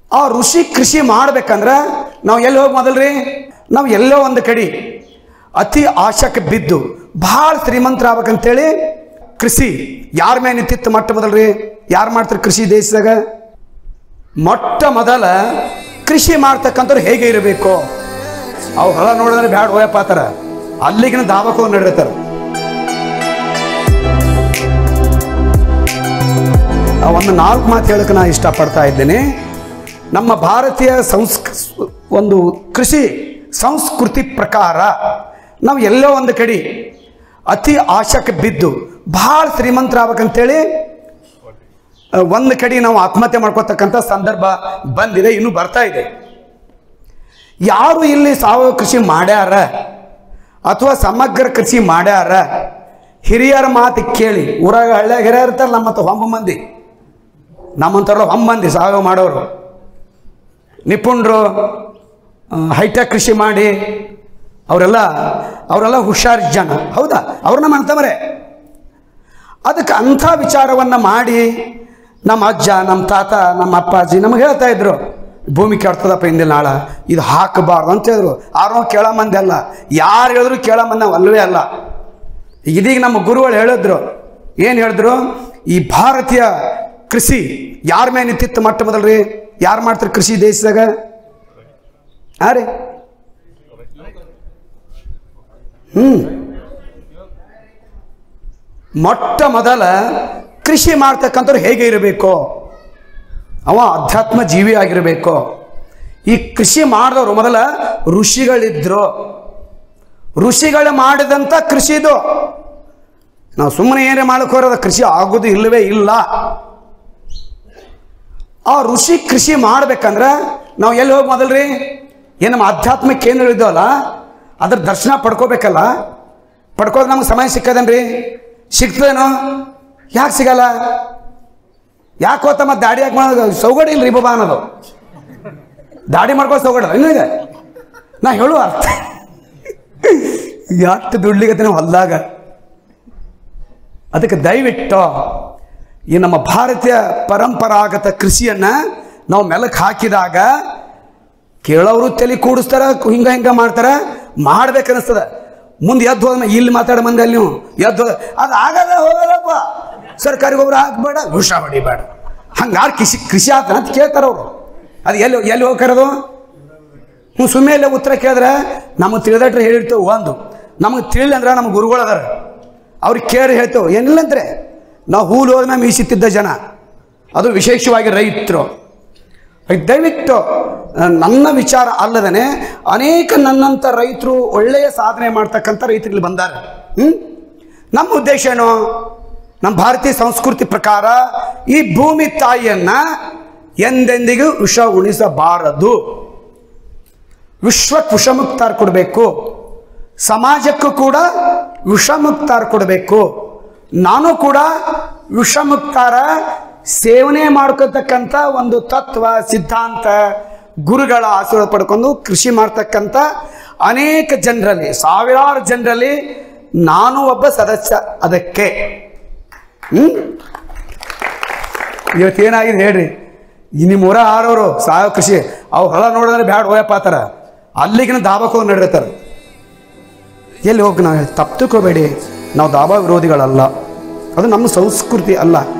ಆ ಋಷಿ ಕೃಷಿ ಮಾಡ್ಬೇಕಂದ್ರೆ ನಾವು ಎಲ್ಲಿ ಹೋಗಿ ಮೊದಲ್ರಿ ನಾವು ಎಲ್ಲೋ ಒಂದು ಕಡೆ ಅತಿ ಆಶಕ್ಕೆ ಬಿದ್ದು ಭಾಳ ಶ್ರೀಮಂತರಾಗ್ಬೇಕಂತೇಳಿ ಕೃಷಿ ಯಾರ ಮೇಲೆ ನಿಂತಿತ್ತು ಮೊಟ್ಟ ಮೊದಲ್ರಿ ಯಾರು ಮಾಡ್ತಾರೆ ಕೃಷಿ ದೇಶದಾಗ ಮೊಟ್ಟ ಮೊದಲ ಕೃಷಿ ಮಾಡ್ತಕ್ಕಂಥವ್ರು ಹೇಗೆ ಇರಬೇಕು ಅವು ಹೊಲ ನೋಡಿದ್ರೆ ಬ್ಯಾಡ ಹೋಯಪ್ಪ ಆತರ ಅಲ್ಲಿಗಿನ ದಾಬಕ್ಕೆ ಹೋಗಿ ನಡೆಯುತ್ತಾರೆ ಆ ಒಂದು ನಾಲ್ಕು ಮಾತು ಹೇಳಕ್ಕೆ ನಾನು ಇಷ್ಟಪಡ್ತಾ ಇದ್ದೇನೆ ನಮ್ಮ ಭಾರತೀಯ ಸಂಸ್ಕ ಒಂದು ಕೃಷಿ ಸಂಸ್ಕೃತಿ ಪ್ರಕಾರ ನಾವು ಎಲ್ಲೋ ಒಂದು ಕಡೆ ಅತಿ ಆಶಕ್ಕೆ ಬಿದ್ದು ಭಾಳ ಶ್ರೀಮಂತರಾಗ್ಬೇಕಂತೇಳಿ ಆ, ಒಂದು ಕಡೆ ನಾವು ಆತ್ಮಹತ್ಯೆ ಮಾಡ್ಕೋತಕ್ಕಂಥ ಸಂದರ್ಭ ಬಂದಿದೆ ಇನ್ನೂ ಬರ್ತಾ ಇದೆ ಯಾರು ಇಲ್ಲಿ ಸಾವಯವ ಕೃಷಿ ಮಾಡ್ಯಾರ ಅಥವಾ ಸಮಗ್ರ ಕೃಷಿ ಮಾಡ್ಯಾರ ಹಿರಿಯರ ಮಾತು ಕೇಳಿ ಊರಾಗ ಹಳ್ಳ್ಯಾಗ ಹಿರಿಯರ್ ಇರ್ತಾರೆ ನಮ್ಮ ಮತ್ತು ಹೊಂಬ ಮಂದಿ ನಮ್ಮಂಥವ್ರು ಹೊಂಬ ಮಂದಿ ಸಾವಯವ ಮಾಡೋರು ನಿಪುಣರು ಹೈಟೆಕ್ ಕೃಷಿ ಮಾಡಿ ಅವರೆಲ್ಲ ಅವರೆಲ್ಲ ಹುಷಾರ್ ಜನ ಹೌದಾ ಅವ್ರನ್ನ ಮಾಡ್ತಾವ್ರೆ ಅದಕ್ಕೆ ಅಂಥ ವಿಚಾರವನ್ನು ಮಾಡಿ ನಮ್ಮ ಅಜ್ಜ ನಮ್ಮ ತಾತ ನಮ್ಮ ಅಪ್ಪಾಜಿ ನಮಗೆ ಹೇಳ್ತಾ ಇದ್ರು ಭೂಮಿ ಕೆಡ್ತದಪ್ಪ ಹಿಂದಿನ ನಾಳ ಇದು ಹಾಕಬಾರ್ದು ಅಂತ ಹೇಳಿದ್ರು ಯಾರೋ ಕೇಳೋ ಮಂದಿ ಅಲ್ಲ ಯಾರು ಹೇಳಿದ್ರು ಕೇಳೋ ಮಂದಿ ನಾವು ಅಲ್ಲವೇ ಅಲ್ಲ ಇದೀಗ ನಮ್ಮ ಗುರುಗಳು ಹೇಳಿದ್ರು ಏನು ಹೇಳಿದ್ರು ಈ ಭಾರತೀಯ ಕೃಷಿ ಯಾರ ಮೇಲೆ ನಿಂತಿತ್ತು ಮೊಟ್ಟ ಮೊದಲ್ರಿ ಯಾರು ಮಾಡ್ತಾರೆ ಕೃಷಿ ದೇಶದಾಗ ಹಾಂ ರೀ ಹ್ಞೂ ಮೊಟ್ಟ ಮೊದಲ ಕೃಷಿ ಮಾಡ್ತಕ್ಕಂಥವ್ರು ಹೇಗೆ ಇರಬೇಕು ಅವ ಅಧ್ಯಾತ್ಮ ಜೀವಿ ಆಗಿರಬೇಕು ಈ ಕೃಷಿ ಮಾಡಿದವರು ಮೊದಲ ಋಷಿಗಳಿದ್ರು ಋಷಿಗಳು ಮಾಡಿದಂಥ ಕೃಷಿ ಇದು ನಾವು ಸುಮ್ಮನೆ ಏನೇ ಮಾಡಕ್ಕೆ ಹೋರೋದ ಕೃಷಿ ಆಗೋದು ಇಲ್ಲವೇ ಇಲ್ಲ ಆ ಋಷಿ ಕೃಷಿ ಮಾಡ್ಬೇಕಂದ್ರೆ ನಾವು ಎಲ್ಲಿ ಹೋಗಿ ಮೊದಲ್ರಿ ಏನು ನಮ್ಮ ಆಧ್ಯಾತ್ಮ ಕೇಂದ್ರಗಳಿದ್ದಾವಲ್ಲ ಅದ್ರ ದರ್ಶನ ಪಡ್ಕೋಬೇಕಲ್ಲ ಪಡ್ಕೋದು ನಮ್ಗೆ ಸಮಯ ಸಿಕ್ಕದೇನ್ರಿ ಸಿಗ್ತದೇನೋ ಯಾಕೆ ಸಿಗಲ್ಲ ಯಾಕೆ ಹೋತ ಮತ್ತೆ ದಾಡಿ ಯಾಕೆ ಮಾಡೋದು ಸೌಗಡಿ ಇಲ್ರಿ ಬಾಬಾ ಅನ್ನೋದು ದಾಡಿ ಮಾಡ್ಕೊಂಡು ಸೌಗಡ ಇನ್ನೂ ಇದೆ ನಾ ಹೇಳುವ ಅರ್ಥ ಎಷ್ಟು ದುಡ್ಲಿಗತ್ತೆ ಹೊಲ್ದಾಗ ಅದಕ್ಕೆ ದಯವಿಟ್ಟು ಈ ನಮ್ಮ ಭಾರತೀಯ ಪರಂಪರಾಗತ ಕೃಷಿಯನ್ನು ನಾವು ಮೆಲಕ್ಕೆ ಹಾಕಿದಾಗ ಕೇಳೋರು ತಲೆ ಕೂಡಿಸ್ತಾರ ಹಿಂಗ ಹಿಂಗ ಮಾಡ್ತಾರ ಮಾಡ್ಬೇಕನ್ನಿಸ್ತದ ಮುಂದೆ ಎದ್ದು ಹೋದ ಇಲ್ಲಿ ಮಾತಾಡ ಮಂದಿ ಅಲ್ಲಿ ನೀವು ಎದ್ದು ಹೋದ ಅದು ಆಗಲ್ಲ ಹೋಗಲ್ಲಪ್ಪ ಸರ್ಕಾರಿ ಗೊಬ್ಬರ ಹಾಕ್ಬೇಡ ವಿಷ ಹೊಡಿಬೇಡ ಹಂಗಾರು ಕೃಷಿ ಕೃಷಿ ಆತ ಅಂತ ಕೇಳ್ತಾರ ಅವರು ಅದು ಎಲ್ಲಿ ಎಲ್ಲಿ ಹೋಗ್ಕರದು ಹ್ಞೂ ಸುಮ್ಮನೆ ಉತ್ತರ ಕೇಳಿದ್ರೆ ನಮಗೆ ತಿಳಿದಟ್ರೆ ಹೇಳಿರ್ತೇವೆ ಒಂದು ನಮಗೆ ತಿಳಿಲ್ಲ ಅಂದ್ರೆ ನಮ್ಮ ಗುರುಗಳು ಅದಾರ ಅವ್ರಿಗೆ ಕೇಳಿ ಹೇಳ್ತೇವೆ ಏನಿಲ್ಲ ಅಂದ್ರೆ ನಾವು ಹೂಲು ಹೋದ ಮೀಸಿತ್ತಿದ್ದ ಜನ ಅದು ವಿಶೇಷವಾಗಿ ರೈತರು ದಯವಿಟ್ಟು ಆ, ನನ್ನ ವಿಚಾರ ಅಲ್ಲದೇ ಅನೇಕ ನನ್ನಂಥ ರೈತರು ಒಳ್ಳೆಯ ಸಾಧನೆ ಮಾಡ್ತಕ್ಕಂಥ ರೈತರು ಇಲ್ಲಿ ಬಂದಾರೆ ಹ್ಮ್? ನಮ್ಮ ಉದ್ದೇಶ ಏನು ನಮ್ಮ ಭಾರತೀಯ ಸಂಸ್ಕೃತಿ ಪ್ರಕಾರ ಈ ಭೂಮಿ ತಾಯಿಯನ್ನ ಎಂದೆಂದಿಗೂ ವಿಷ ಉಣಿಸಬಾರದು ವಿಶ್ವಕ್ಕೆ ವಿಷಮುಕ್ತಾರ ಕೊಡಬೇಕು ಸಮಾಜಕ್ಕೂ ಕೂಡ ವಿಷಮುಕ್ತಾರ ಕೊಡಬೇಕು ನಾನು ಕೂಡ ವಿಷಮುಕ್ತಾರ ಸೇವನೆ ಮಾಡ್ಕೋತಕ್ಕಂಥ ಒಂದು ತತ್ವ ಸಿದ್ಧಾಂತ ಗುರುಗಳ ಆಶೀರ್ವಾದ ಪಡ್ಕೊಂಡು ಕೃಷಿ ಮಾಡ್ತಕ್ಕಂಥ ಅನೇಕ ಜನರಲ್ಲಿ ಸಾವಿರಾರು ಜನರಲ್ಲಿ ನಾನು ಒಬ್ಬ ಸದಸ್ಯ ಅದಕ್ಕೆ ಹ್ಮ್ ಇವತ್ತೇನಾಗಿದೆ ಹೇಳ್ರಿ ಈ ನಿಮ್ಮ ಊರ ಆರೋರು ಸಾವಯವ ಕೃಷಿ ಅವು ಹೊಲ ನೋಡಿದ್ರೆ ಬ್ಯಾಡ ಹೋಯಪ್ಪ ಆತರ ಅಲ್ಲಿಗಿನ ದಾಬಕ್ಕೆ ಹೋಗಿ ನಡೆಯುತ್ತಾರೆ ಎಲ್ಲಿ ಹೋಗಿ ನಾವು ತಪ್ಪು ತಿಳ್ಕೊಬೇಡಿ ನಾವು ದಾಬಾ ವಿರೋಧಿಗಳಲ್ಲ ಅದು ನಮ್ಮ ಸಂಸ್ಕೃತಿ ಅಲ್ಲ